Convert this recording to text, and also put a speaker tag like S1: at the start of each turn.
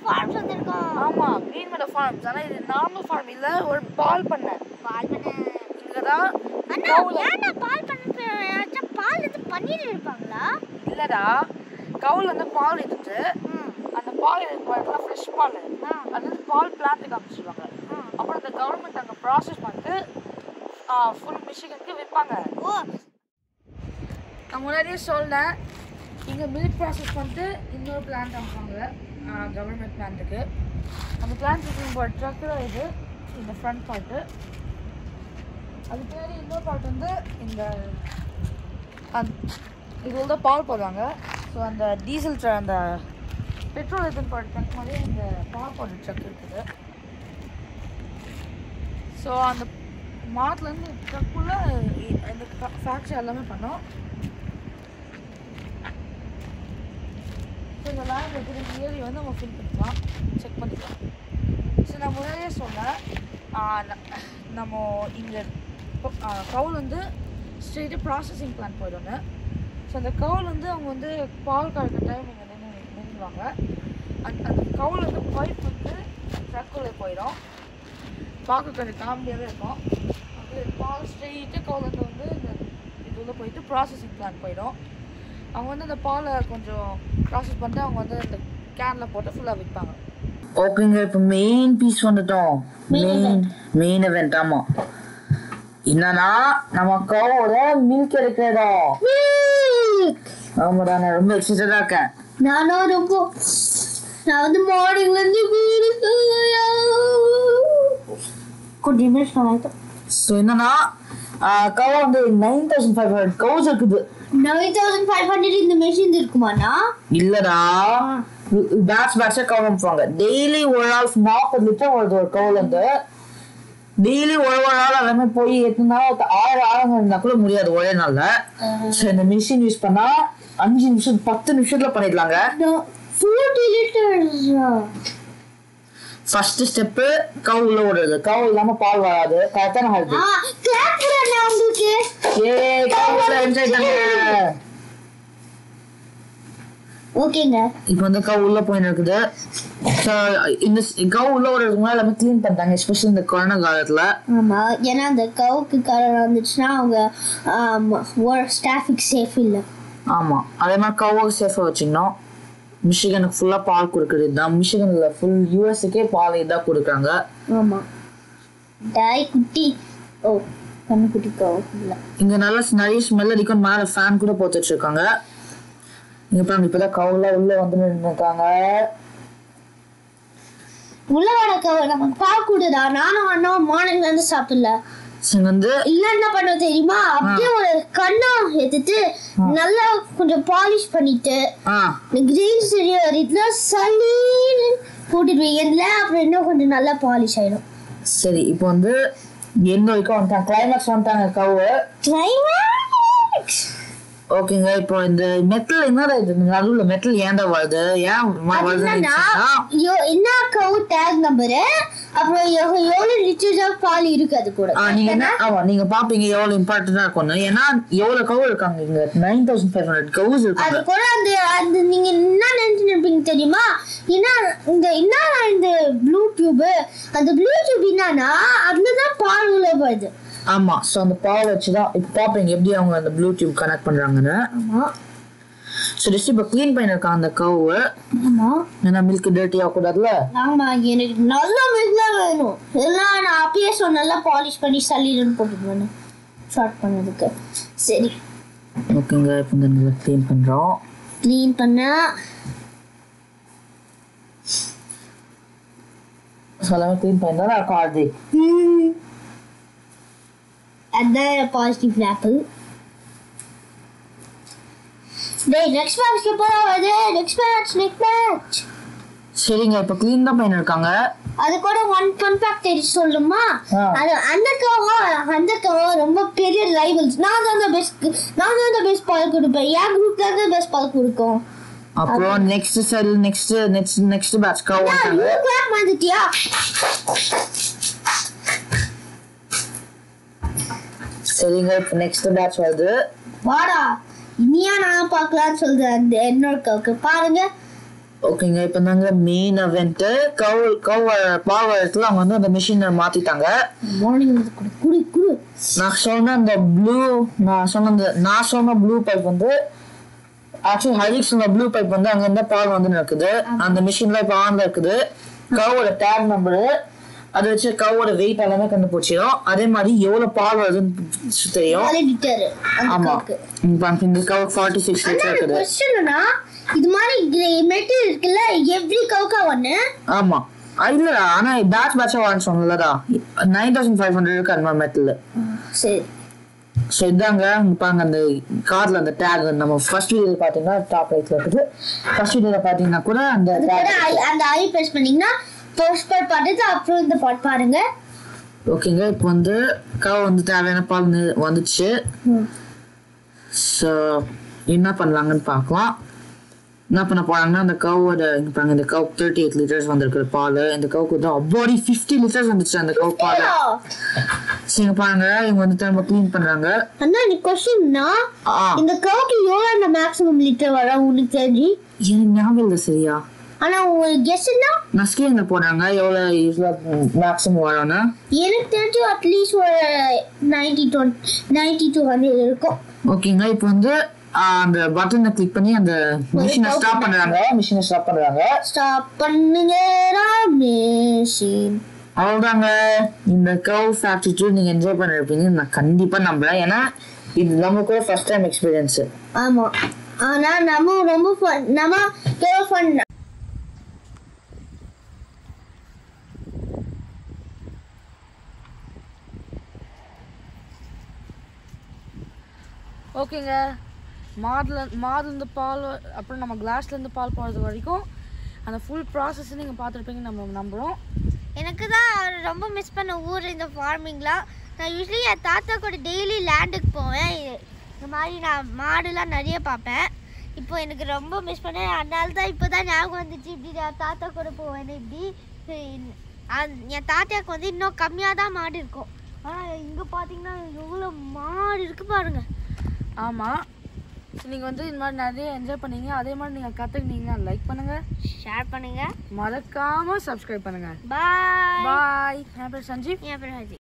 S1: Forms வந்திருக்கோம்
S2: ஆமா green meadow forms ஆனா இது நார்மல் ஃபார்ம் இல்ல ஒரு பால் பண்ண
S1: பால் பண்ண
S2: இங்கதான்
S1: அண்ணா
S2: கவுல
S1: ஏன்டா பால் பண்ண ஏதாச்சும் பால் இது பண்ணிட்டு இருப்பாங்களா
S2: இல்லடா கவுல வந்து பால் எடுத்துட்டு
S1: ம்
S2: அந்த பால் எடுத்து பார்த்தா ஃப்ரெஷ் பால்
S1: ஆ.
S2: அது வந்து பால் பிளான்ட்டுக்கு அமைச்சிருவாங்க
S1: ஆ.
S2: அப்புறம் இந்த கவர்மெண்ட் அங்கே ப்ராசஸ் பண்ணிட்டு ஃபுல் மிஷினுக்கு விற்பாங்க
S1: ஓ
S2: நான் முன்னாடியே சொன்னேன் இங்கே மில்க் ப்ராசஸ் பண்ணிட்டு இன்னொரு பிளான்ட் அமைப்பாங்க கவர்மெண்ட் பிளான்ட்டுக்கு அந்த பிளான்ட்டுக்கு இப்போ ட்ரக்கில் இது இந்த ஃப்ரண்ட் பார்ட்டு அது பின்னாடி இன்னொரு பார்ட் வந்து இந்த அந் இது தான் பால் போடுவாங்க ஸோ அந்த டீசல் ட்ர அந்த பெட்ரோல் இதுன்னு போடுற ட்ரக் மாதிரி இந்த பால் போடுற ட்ரக் இருக்குது ஸோ அந்த மாட்டுலேருந்து ட்ரக்குள்ளே இந்த ஃபேக்ட்ரி எல்லாமே பண்ணோம் ஸோ இந்த லேண்ட் இருக்கிற ஏரி வந்து நம்ம ஃபில் பண்ணிக்கலாம் செக் பண்ணிக்கலாம் ஸோ நான் முன்னாடியே சொன்னேன் ஆஹ் ந- நம்ம இங்கே கவுல் வந்து ஸ்ட்ரெயிட்டு ப்ராசஸிங் பிளான் போயிடுங்க ஸோ அந்த கவுல் வந்து அவங்க வந்து பால் கறக்கிற டைம் இங்கே நின்று நின்றுவாங்க அந்த அந்த கவுல் வந்து பைப் வந்து ட்ரக்குள்ளே போயிடும் பார்க்க கொஞ்சம் காமெடியாகவே இருக்கும் அது பால் ஸ்ட்ரெயிட்டு கவுல் வந்து வந்து இந்த இது உள்ள போயிட்டு ப்ராசஸிங் பிளான் போயிடும் அவங்க வந்து அந்த பாலை கொஞ்சம் ப்ராசஸ் பண்ணிட்டு அவங்க வந்து அந்த கேனில் போட்டு ஃபுல்லாக விற்பாங்க
S3: ஓகேங்க இப்போ மெயின் பீஸ் வந்துட்டோம்
S1: Main
S3: மெயின் மெயின் event ஆமா என்னன்னா நம்ம கவோட மில்க் எடுக்கிறதா ஆமாடா நான் ரொம்ப எக்ஸைட்டடா இருக்கேன்
S1: நானும் ரொம்ப நான் வந்து மார்னிங்ல இருந்து கொஞ்சம் நிமிஷம் ஆயிட்டோம்
S3: ஸோ என்னன்னா கவோ வந்து nine thousand five hundred cows இருக்குது
S1: நைன் தௌசண்ட் ஃபைவ் ஹண்ட்ரட் இந்த மெஷின் இருக்குமாண்ணா
S3: இல்லடா பேட்ச் பேட்சா கவ் அனுப்புவாங்க டெய்லி ஒரு நாள் நாற்பது லிட்டர் வருது ஒரு கவுல இருந்து டெய்லி ஒரு ஒரு நாள் எல்லாமே போய் எத்தனை ஆயிரம் ஆயிரம் இருந்தா கூட முடியாது ஒரே நாள்ல ஸோ இந்த மிஷின் யூஸ் பண்ணா அஞ்சு நிமிஷம் பத்து நிமிஷத்துல பண்ணிடலாங்க
S1: ஃபோர்ட்டி லிட்டர்ஸ்
S3: ஃபர்ஸ்ட் ஸ்டெப் கவு உள்ள ஓடுறது கவு இல்லாம பால் வராது கரெக்டான ஹெல்த்
S1: ஆ கிளாப் பண்ணா உங்களுக்கு
S3: ஏ கவுல என்ஜாய் பண்ணுங்க
S1: ஓகேங்க
S3: இப்போ வந்து கவு உள்ள போயின்னு இருக்குது ஸோ இந்த கவு உள்ள ஓடுறதுக்கு முன்னாடி எல்லாமே க்ளீன் பண்ணிட்டாங்க எஸ்பெஷலி இந்த கொரோனா காலத்துல
S1: ஆமா ஏன்னா அந்த கவுக்கு கலர் வந்துச்சுன்னா அவங்க ஸ்டாஃபிக் சேஃப் இல்லை
S3: ஆமா அதே மாதிரி கவை சேஃபா வச்சுக்கணும் மிஷிகனுக்கு ஃபுல்லா பால் கொடுக்குறது இதுதான் மிஷிகன்ல ஃபுல் யூஎஸ்க்கே பால் இதான் கொடுக்குறாங்க
S1: ஆமா டாய் குட்டி ஓ கண்ணு குட்டி கவு இல்லை
S3: இங்க நல்லா நிறைய ஸ்மெல் அடிக்கும் மேல ஃபேன் கூட போட்டு வச்சிருக்காங்க இங்க பாருங்க இப்பதான் கவுல உள்ள வந்து நின்றுருக்காங்க
S1: உள்ள வர கவு நமக்கு பால் கூடுதா நானும் அண்ணாவும் மார்னிங்ல இருந்து சாப்பிடல
S3: இங்க வந்து
S1: இல்ல என்ன பண்ண தெரியுமா அப்படியே ஒரு கண்ணா எடுத்துட்டு நல்லா கொஞ்சம் பாலிஷ் பண்ணிட்டு
S3: ஆ
S1: இந்த கிரீன் சரி இதுல சளின்னு போட்டுடுவீங்கல்ல அப்புறம் இன்னும் கொஞ்சம் நல்லா பாலிஷ் ஆயிடும்
S3: சரி இப்போ வந்து எந்த வரைக்கும் வந்துட்டாங்க கிளைமேக்ஸ் வந்துட்டாங்க கவு
S1: கிளைமேக்ஸ்
S3: ஓகேங்க இப்போ இந்த மெட்டல் என்னடா இது நடுவுல மெட்டல் ஏன்டா வருது ஏன் வ- வருதுன்னு
S1: என்னன்னா
S3: நினைச்சீங்கன்னா,
S1: யோ என்ன கவு டேக் நம்பரு அப்புறம் எவ்வளவு எவ்வளவு லிட்டர்ஸ் ஆஃப் பால் இருக்கு அது கூட
S3: ஆ, நீங்க என்ன ஆமா நீங்க பாப்பீங்க எவ்வளவு இம்பார்ட்டன்டா இருக்கும்னு ஏன்னா எவ்வளவு கவு இருக்காங்க இங்க nine thousand five hundred cows
S1: அது
S3: இருக்காங்க
S1: கூட அந்த அந்த நீங்க என்ன நினைச்சு நினைப்பீங்க தெரியுமா என்ன இந்த என்ன இந்த ப்ளூ டியூப் அந்த ப்ளூ டியூப் என்னன்னா அதுலதான் பால் உள்ள வருது
S3: ஆமா சோ அந்த பால் வச்சுதான் இப்ப பாப்பீங்க எப்படி அவங்க அந்த ப்ளூ டியூப் கனெக்ட் பண்றாங்கன்னு
S1: ஆமா
S3: ஸோ ஜஸ்ட் இப்போ க்ளீன் பண்ணிருக்காங்க அந்த கவு
S1: ஆமா
S3: ஏன்னா மில்க் டர்ட்டி ஆகக்கூடாதுல
S1: ஆமா எனக்கு நல்ல மில்க் தான் வேணும் எல்லாம் நான் அப்பயே சொன்னல பாலிஷ் பண்ணி சளின்னு போட்டுருவேன் ஷார்ட் பண்ணதுக்கு சரி
S3: ஓகேங்க இப்போ இந்த நல்லா க்ளீன் பண்றோம்
S1: க்ளீன் பண்ண
S3: ஸோ எல்லாமே க்ளீன் பண்ணி தான் கார்த்திக்
S1: அதான் பாசிட்டிவ் ஆப்பிள் டேய் நெக்ஸ்ட் மேட்ச் எப்போ வருது நெக்ஸ்ட் மேட்ச் நெக்ஸ்ட் மேட்ச்
S3: சரிங்க இப்போ க்ளீன் தான் பண்ணிருக்காங்க
S1: அது கூட ஒன் ஃபன் ஃபேக்ட் தெரிஞ்சு சொல்லுமா
S3: ஆ.
S1: அது அந்த கவம் அந்த கவம் ரொம்ப பெரிய ரைவல்ஸ் நான் தான் பெஸ்ட் நான் தான் பெஸ்ட் பால் கொடுப்பேன் என் குரூப் தான் பெஸ்ட் பால் கொடுக்கும்
S3: அப்புறம் next cell next next next batch cow வந்துட்டாங்க
S1: கிளாப் வந்துட்டியா
S3: சரிங்க இப்போ நெக்ஸ்ட் பேட்ச் வருது
S1: வாடா இனியா நான் பார்க்கலாம்னு சொல்றேன் அந்த என்னோட கவுக்கு பாருங்க
S3: ஓகேங்க இப்போ நாங்க மெயின் event கவு கவு பால் இடத்துல அவங்க வந்து அந்த மிஷினை மாத்திட்டாங்க
S1: மார்னிங் வந்து குடு குடு குடு
S3: நான் சொன்ன அந்த ப்ளூ நான் சொன்ன அந்த நான் சொன்ன ப்ளூ பைப் வந்து ஆக்சுவலி ஹரிக் சொன்ன ப்ளூ பைப் வந்து அங்க இருந்த பால் வந்து இருக்குது அந்த மிஷின்ல இப்போ ஆன்ல இருக்குது கவோட டேக் நம்பரு அதை வச்சு கவோட வெயிட் எல்லாமே கண்டுபிடிச்சிடும் அதே மாதிரி எவ்வளவு பால் வருதுன்னு தெரியும்
S1: நாலு லிட்டர் அந்த
S3: ஆமா
S1: கவுக்கு
S3: இப்ப இந்த கவு ஃபார்ட்டி சிக்ஸ் லிட்டர் இருக்குது
S1: கொஸ்டின்னா இது மாதிரி மெட்டீரியல் இருக்குல்ல எவ்ரி கவுக்கா ஒன்னு
S3: ஆமா ஆ, இல்லடா ஆனா பேட்ச் பேட்சா வாங்க சொன்னலடா நைன் தௌசண்ட் ஃபைவ் ஹண்ட்ரட் இருக்கு அந்த மெட்டல்
S1: சரி
S3: ஸோ இதாங்க இங்க பாருங்க அந்த கார்ல அந்த டேக் நம்ம ஃபர்ஸ்ட் வீடியோல பாத்தீங்கன்னா டாப் ரைட்ல இருக்குது ஃபர்ஸ்ட் வீடியோல பாத்தீங்கன்னா கூட அந்த
S1: அது
S3: tag
S1: கூட ஐ- அந்த ஐ பிரஸ் பண்ணீங்கன்னா ஃபர்ஸ்ட் பார்ட் பார்த்துட்டு அப்புறம் இந்த பார்ட் பாருங்க
S3: ஓகேங்க இப்போ வந்து கவ் வந்து தேவையான பால் நி- வந்துச்சு ஸோ என்ன பண்ணலாங்கன்னு பார்க்கலாம் என்ன பண்ண போறாங்கன்னா அந்த கவோட இங்க பாருங்க இந்த கவ் தேர்ட்டி எயிட் லிட்டர்ஸ் வந்திருக்கிற பால் இந்த கவுக்கு வந்து அப்பாடி ஃபிஃப்டி லிட்டர்ஸ் வந்துச்சு அந்த கவ் பால் சரி இங்க பாருங்க இவங்க வந்து திரும்ப க்ளீன் பண்றாங்க
S1: அண்ணா நீ கொஸ்டின்னா
S3: ஆ
S1: இந்த கவுக்கு எவ்வளோ அந்த மேக்ஸிமம் லிட்டர் வரும் உனக்கு தெரிஞ்சு
S3: எனக்கு ஞாபகம் இல்லை சரியா
S1: ஆனா உங்களுக்கு கெஸ்ட்னா
S3: நான் ஸ்கீம்ல போடுறாங்க எவ்வளோ யூஸ்வலாக மேக்ஸிமம் வரும்னா
S1: எனக்கு தெரிஞ்சு அட்லீஸ்ட் ஒரு ninety twenty ninety two hundred இருக்கும்
S3: ஓகேங்க இப்போ வந்து ஆ, அந்த பட்டனை கிளிக் பண்ணி அந்த மிஷினை ஸ்டாப் பண்றாங்க மிஷினை ஸ்டாப் பண்றாங்க
S1: ஸ்டாப் பண்ணுங்க மிஷின்
S3: அவ்வளோதாங்க இந்த கவ் ஃபேக்ட்ரி டூர் நீங்க என்ஜாய் பண்ணிருப்பீங்கன்னு நான் கண்டிப்பா நம்புறேன் ஏன்னா இது நம்ம கூட ஃபர்ஸ்ட் டைம் எக்ஸ்பீரியன்ஸ்
S1: ஆமா ஆனா நம்ம ரொம்ப ஃபன் நம்ம எவ்வளோ ஃபன்
S2: ஓகேங்க மாதுல மாதுலேருந்து பால் வ- அப்புறம் நம்ம கிளாஸ்லேருந்து பால் போகிறது வரைக்கும் அந்த ஃபுல் ப்ராசஸ் நீங்கள் பார்த்துருப்பீங்கன்னு நம்ம நம்புகிறோம்
S1: எனக்கு தான் ரொம்ப மிஸ் பண்ண ஊர் இந்த ஃபார்மிங்லாம் நான் யூஸ்வலி என் தாத்தா கூட டெய்லி லேண்டுக்கு போவேன் இ- இந்த மாதிரி நான் மாடுலாம் நிறைய பார்ப்பேன் இப்போ எனக்கு ரொம்ப மிஸ் பண்ணேன் அதனால தான் இப்போ தான் ஞாபகம் வந்துச்சு இப்படி நான் தாத்தா கூட போவேன் இப்படி இ- அந்- என் தாத்தாக்கு வந்து இன்னும் கம்மியாக தான் மாடு இருக்கும் ஆனால் இங்கே பார்த்தீங்கன்னா எவ்வளோ மாடு இருக்கு பாருங்க
S2: ஆமாம் ஸோ நீங்கள் வந்து இந்த மாதிரி நிறைய என்ஜாய் பண்ணீங்க அதே மாதிரி நீங்கள் கற்றுக்கினீங்கன்னா லைக் பண்ணுங்கள்
S1: ஷேர் பண்ணுங்க
S2: மறக்காமல் சப்ஸ்கிரைப் பண்ணுங்கள்
S1: பாய்
S2: பாய் என் பேர் சஞ்சீவ்
S1: என் பேர் ஹஜி